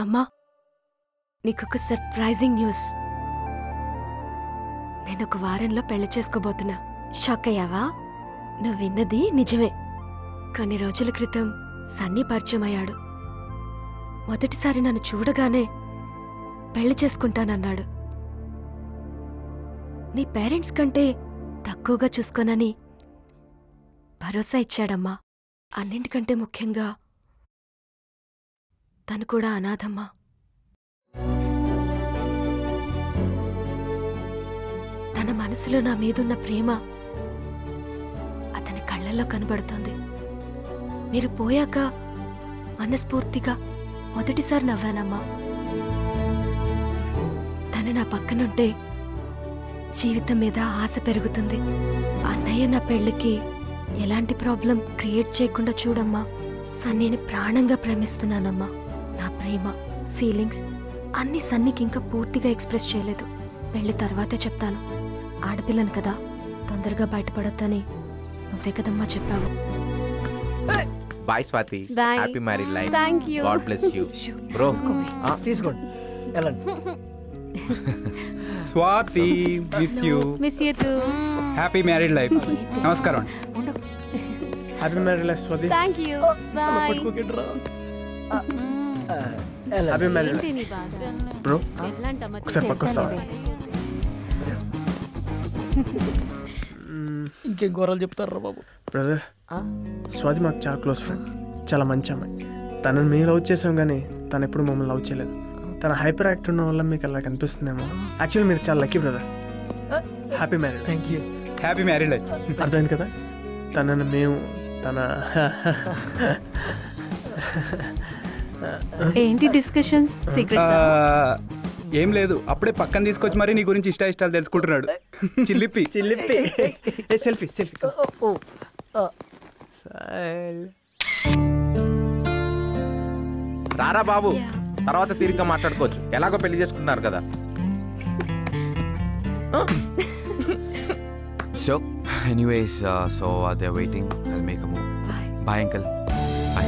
అమ్మా నీకొక surprising news నేను ఒక వారంలో పెళ్లి చేసుకోబోతున్నా షాక్ అయ్యావా నువ్వు విన్నది నిజమే కొన్ని రోజుల క్రితం సన్నీ పరిచయం అయ్యాడు మొదటిసారి నన్ను చూడగానే పెళ్లి చేసుకుంటానన్నాడు నీ పేరెంట్స్ కంటే తక్కువగా చూసుకోనని భరోసా ఇచ్చాడమ్మా అన్నింటికంటే ముఖ్యంగా తను కూడా అనాథమ్మా తన మనసులో నా మీదున్న ప్రేమ అతని కళ్ళల్లో కనబడుతోంది మీరు పోయాక మనస్ఫూర్తిగా మొదటిసారి నవ్వానమ్మా తను నా పక్కనుంటే జీవితం మీద ఆశ పెరుగుతుంది అన్నయ్య నా పెళ్లికి ఎలాంటి ప్రాబ్లం క్రియేట్ చేయకుండా చూడమ్మా సన్నీని ప్రాణంగా ప్రేమిస్తున్నానమ్మా నా ప్రేమ ఫీలింగ్స్ అన్ని సన్నీకి ఇంకా పూర్తిగా ఎక్స్ప్రెస్ చేయలేదు పెళ్లి తర్వాతే చెప్తాను ఆడపిల్లను కదా తొందరగా బయటపడొద్దని నువ్వే కదమ్మా చెప్పావు bye Swathi Bye. Happy married life thank you God bless you bro తీసుకోండి వెళ్ళండి Swathi miss you miss you too happy married life నమస్కారం happy marriage life Swathi thank you bye పట్టుకోకండిరా. హ్యాపీ మ్యారేజ్ ఏంటి నీ బాధ బ్రో పెళ్ళంటమ్మా ఒకసారి పక్క వస్తావా? ఇంకేం కూరలు చెప్తారా బాబు బ్రదర్ స్వాతి మాకు చాలా క్లోజ్ ఫ్రెండ్ చాలా మంచి అమ్మాయి తనని మేము లవ్ చేసాం కానీ తను ఎప్పుడు మమ్మల్ని లవ్ చేయలేదు తన హైపర్ యాక్ట్ ఉన్న వల్ల మీకు అలా కనిపిస్తుందేమో యాక్చువల్లీ మీరు చాలా lucky brother happy marriage thank you happy married life అర్థమైంది కదా తనని మేము తన ఏంటి డిస్కషన్స్ సీక్రెట్స్ ఏం లేదు అప్పుడే పక్కన తీసుకొచ్చి మరి నీ గురించి ఇష్ట ఇష్టాలు తెలుసుకుంటున్నాడు చిల్లిప్పి చిల్లిపి సెల్ఫీ సెల్ఫీ రారా బాబు తర్వాత తీరిగ్గా మాట్లాడుకోవచ్చు ఎలాగో పెళ్లి చేసుకుంటున్నారు కదా So, anyways, uh, so uh, they're waiting. I'll make a move. Bye Bye, uncle. Bye.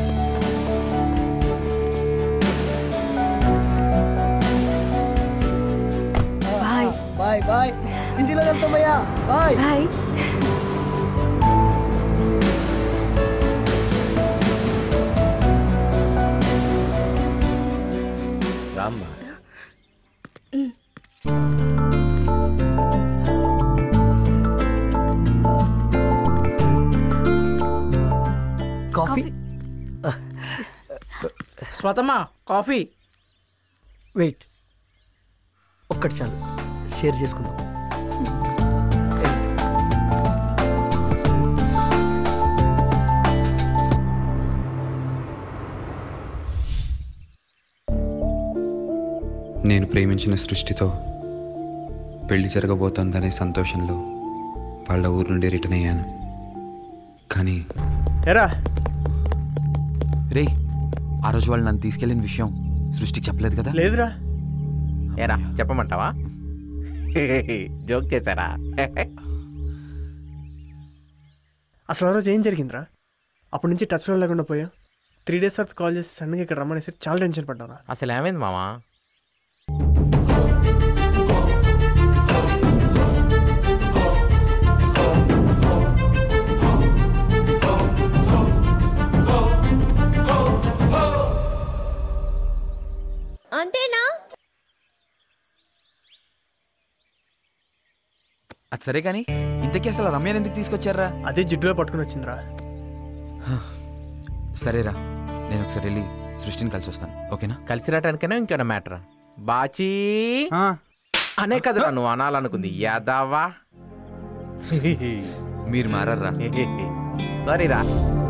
Bye bye bye ఇంటిలో వెళ్తామయ్యా బాయ్ బాయ్ రామ్మా కాఫీ స్వతమా కాఫీ వెయిట్ ఒక్కటి చాలు షేర్ చేసుకుందాం నేను ప్రేమించిన సృష్టితో పెళ్లి జరగబోతోందనే సంతోషంలో వాళ్ళ ఊరు నుండి రిటర్న్ అయ్యాను కానీ ఎరా రే ఆ రోజు వాళ్ళు నన్ను తీసుకెళ్ళిన విషయం సృష్టికి చెప్పలేదు కదా లేదురా ఏరా చెప్పమంటావా జోక్ చేశారా అసలు ఆ రోజు ఏం జరిగిందిరా అప్పటి నుంచి టచ్లో లేకుండా పోయా త్రీ డేస్ తర్వాత కాల్ చేసి సడన్గా ఇక్కడ రమ్మనేసి చాలా టెన్షన్ పడ్డారా అసలు ఏమైంది మామా అంతేనా అది సరే కానీ ఇంతకీ అసలు రమ్యని ఎందుకు తీసుకొచ్చారా అదే జిడ్డులో పట్టుకుని వచ్చిందిరా సరేరా నేను ఒకసారి వెళ్ళి సృష్టిని కలిసి వస్తాను ఓకేనా కలిసి రావడానికైనా ఇంకేనా మ్యాటర్ బాచీ ఆ, అనే కదరా నువ్వు అనాలనుకుంది యాదవా మీరు మారర్రా సారీ రా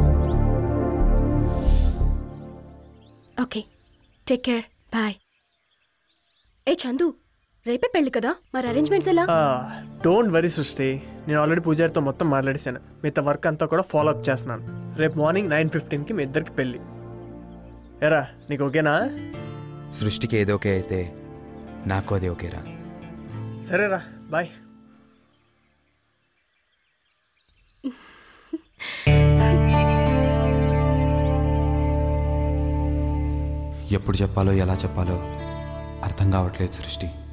ఓకే టేక్ కేర్ బాయ్ ఏ చందు రేపే పెళ్లి కదా మరి అరేంజ్మెంట్స్ ఎలా డోంట్ వరీ సృష్టి నేను ఆల్రెడీ పూజారితో మొత్తం మాట్లాడేశాను మిగతా వర్క్ అంతా కూడా ఫాలో అప్ చేస్తున్నాను రేపు మార్నింగ్ నైన్ ఫిఫ్టీన్కి మీ ఇద్దరికి పెళ్ళి ఎరా నీకు ఓకేనా సృష్టికి ఏదో ఓకే అయితే నాకు అదే ఓకేరా సరేరా బాయ్ ఎప్పుడు చెప్పాలో ఎలా చెప్పాలో అర్థం కావట్లేదు సృష్టి